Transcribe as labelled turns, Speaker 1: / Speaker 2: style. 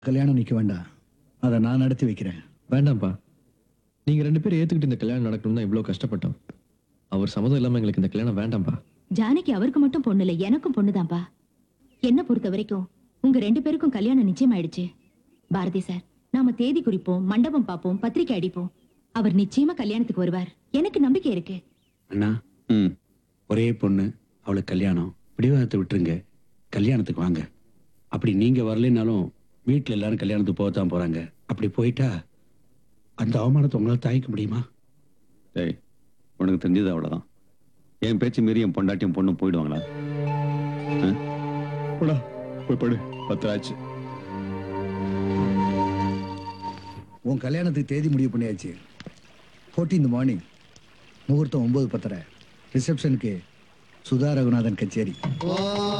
Speaker 1: கல்யாணம் நிக்க வேண்டாம் அதை நான் நடத்தி வைக்கிறேன்
Speaker 2: வேண்டாம்ப்பா நீங்க ரெண்டு பேரும் ஏத்துக்கிட்டு இந்த கல்யாணம் நடக்கணும் தான் இவ்வளவு கஷ்டப்பட்டோம் அவர் சம்மதம் இல்லாம எங்களுக்கு இந்த கல்யாணம் வேண்டாம்ப்பா
Speaker 3: ஜானகி அவருக்கு மட்டும் பொண்ணு இல்ல எனக்கும் பொண்ணுதான்ப்பா என்ன பொறுத்த வரைக்கும் உங்க ரெண்டு பேருக்கும் கல்யாணம் நிச்சயமாயிடுச்சு பாரதி சார் நாம தேதி குறிப்போம் மண்டபம் பார்ப்போம் பத்திரிக்கை அடிப்போம் அவர் நிச்சயமா கல்யாணத்துக்கு வருவார் எனக்கு நம்பிக்கை இருக்கு
Speaker 4: அண்ணா
Speaker 5: ம்
Speaker 4: ஒரே பொண்ணு அவளுக்கு கல்யாணம் பிடிவாதத்தை விட்டுருங்க கல்யாணத்துக்கு வாங்க அப்படி நீங்க வரலைனாலும் வீட்டில் எல்லாரும் கல்யாணத்துக்கு போகத்தான் போறாங்க அப்படி போயிட்டா அந்த அவமானத்தை உங்களால் தாங்கிக்க முடியுமா
Speaker 5: டேய் உனக்கு தெரிஞ்சது அவ்வளோதான் என் பேச்சு மீறி என் பொண்டாட்டியும் பொண்ணும் போயிடுவாங்களா
Speaker 2: போடா போய் படு பத்திராச்சு
Speaker 1: உன் கல்யாணத்துக்கு தேதி முடிவு பண்ணியாச்சு ஃபோர்டீன் மார்னிங் முகூர்த்தம் ஒன்பது பத்தரை ரிசப்ஷனுக்கு சுதா ரகுநாதன் கச்சேரி